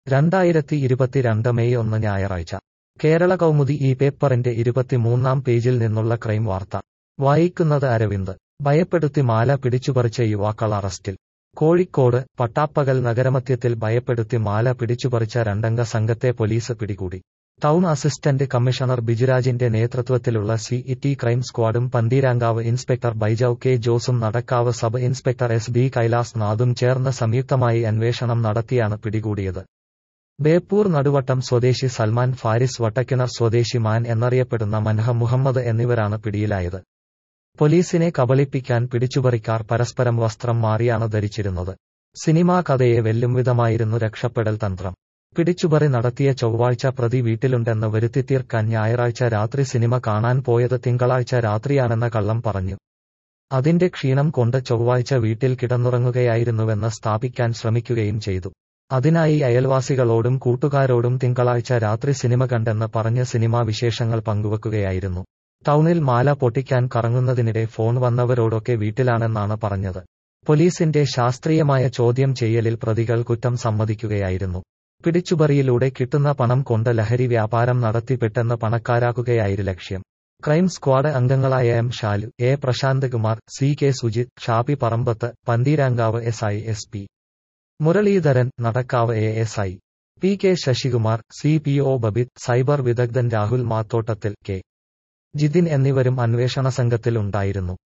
രണ്ടായിരത്തി ഇരുപത്തിരണ്ട് മെയ് ഒന്ന് ഞായറാഴ്ച കേരള കൗമുദി ഈ പേപ്പറിന്റെ ഇരുപത്തിമൂന്നാം പേജിൽ നിന്നുള്ള ക്രൈം വാർത്ത വായിക്കുന്നത് അരവിന്ദ് ഭയപ്പെടുത്തി മാല പിടിച്ചുപറിച്ച യുവാക്കൾ അറസ്റ്റിൽ കോഴിക്കോട് പട്ടാപ്പകൽ നഗരമധ്യത്തിൽ ഭയപ്പെടുത്തി മാല പിടിച്ചുപറിച്ച രണ്ടംഗ സംഘത്തെ പോലീസ് പിടികൂടി ടൗൺ അസിസ്റ്റന്റ് കമ്മീഷണർ ബിജുരാജിന്റെ നേതൃത്വത്തിലുള്ള സി ടി ക്രൈം സ്ക്വാഡും പന്തീരാങ്കാവ് ഇൻസ്പെക്ടർ ബൈജൌ കെ ജോസും Nadakkavu sub inspector S B Kailas നാഥും ചേർന്ന് സംയുക്തമായി അന്വേഷണം നടത്തിയാണ് പിടികൂടിയത് ബേപ്പൂർ നടുവട്ടം സ്വദേശി സൽമാൻ ഫാരിസ് വട്ടക്കിണർ സ്വദേശി മാൻ എന്നറിയപ്പെടുന്ന മൻഹ മുഹമ്മദ് എന്നിവരാണ് പിടിയിലായത് പോലീസിനെ കബളിപ്പിക്കാൻ പിടിച്ചുപറിക്കാർ പരസ്പരം വസ്ത്രം മാറിയാണ് ധരിച്ചിരുന്നത് സിനിമാ കഥയെ വെല്ലും വിധമായിരുന്നു രക്ഷപ്പെടൽ തന്ത്രം പിടിച്ചുപറി നടത്തിയ ചൊവ്വാഴ്ച പ്രതി വീട്ടിലുണ്ടെന്ന് വരുത്തിത്തീർക്കാൻ ഞായറാഴ്ച രാത്രി സിനിമ കാണാൻ പോയത് തിങ്കളാഴ്ച രാത്രിയാണെന്ന കള്ളം പറഞ്ഞു അതിന്റെ ക്ഷീണം കൊണ്ട് ചൊവ്വാഴ്ച വീട്ടിൽ കിടന്നുറങ്ങുകയായിരുന്നുവെന്ന് സ്ഥാപിക്കാൻ ശ്രമിക്കുകയും ചെയ്തു അതിനായി അയൽവാസികളോടും കൂട്ടുകാരോടും തിങ്കളാഴ്ച രാത്രി സിനിമ കണ്ടെന്ന് പറഞ്ഞ് സിനിമാ വിശേഷങ്ങൾ പങ്കുവെക്കുകയായിരുന്നു ടൗണിൽ മാല പൊട്ടിക്കാൻ കറങ്ങുന്നതിനിടെ ഫോൺ വന്നവരോടൊക്കെ വീട്ടിലാണെന്നാണ് പറഞ്ഞത് പോലീസിന്റെ ശാസ്ത്രീയമായ ചോദ്യം ചെയ്യലിൽ പ്രതികൾ കുറ്റം സമ്മതിക്കുകയായിരുന്നു പിടിച്ചുപറിയിലൂടെ കിട്ടുന്ന പണം കൊണ്ട് ലഹരി വ്യാപാരം നടത്തി പെട്ടെന്ന് പണക്കാരാക്കുകയായിരുന്നു ലക്ഷ്യം ക്രൈം സ്ക്വാഡ് അംഗങ്ങളായ M Shalu A Prashanth Kumar C K Sujith Shappi Parambath Pantheerankavu S I S P Muraleedharan Nadakkavu A S I P K Sasikumar C P O Babith cyber വിദഗ്ധൻ രാഹുൽ മാത്തോട്ടത്തിൽ കെ ജിതിൻ എന്നിവരും അന്വേഷണ സംഘത്തിൽ ഉണ്ടായിരുന്നു